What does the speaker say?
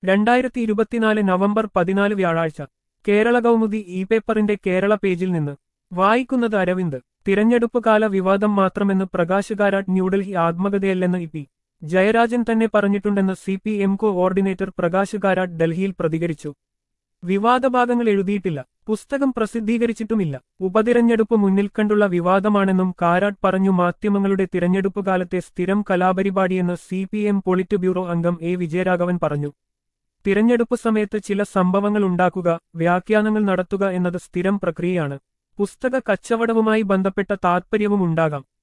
രണ്ടായിരത്തി ഇരുപത്തിനാല് നവംബർ പതിനാല് വ്യാഴാഴ്ച കേരള കൗമുദി ഇ പേപ്പറിന്റെ കേരള പേജിൽ നിന്ന് വായിക്കുന്നത് അരവിന്ദ് തിരഞ്ഞെടുപ്പ് കാല വിവാദം മാത്രമെന്ന് പ്രകാശ് കാരാട്ട് ന്യൂഡൽഹി ആത്മകഥയല്ലെന്ന് ഇ പി ജയരാജൻ തന്നെ പറഞ്ഞിട്ടുണ്ടെന്ന് C P M coordinator Prakash Karat ഡൽഹിയിൽ പ്രതികരിച്ചു വിവാദഭാഗങ്ങൾ എഴുതിയിട്ടില്ല പുസ്തകം പ്രസിദ്ധീകരിച്ചിട്ടുമില്ല ഉപതിരഞ്ഞെടുപ്പ് മുന്നിൽ കണ്ടുള്ള വിവാദമാണെന്നും കാരാട്ട് പറഞ്ഞു മാധ്യമങ്ങളുടെ തിരഞ്ഞെടുപ്പ് കാലത്തെ സ്ഥിരം കലാപരിപാടിയെന്ന് C P M politburo അംഗം എ വിജയരാഘവൻ പറഞ്ഞു തിരഞ്ഞെടുപ്പ് സമയത്ത് ചില സംഭവങ്ങൾ ഉണ്ടാക്കുക വ്യാഖ്യാനങ്ങൾ നടത്തുക എന്നത് സ്ഥിരം പ്രക്രിയയാണ് പുസ്തക കച്ചവടവുമായി ബന്ധപ്പെട്ട താത്പര്യവും ഉണ്ടാകാം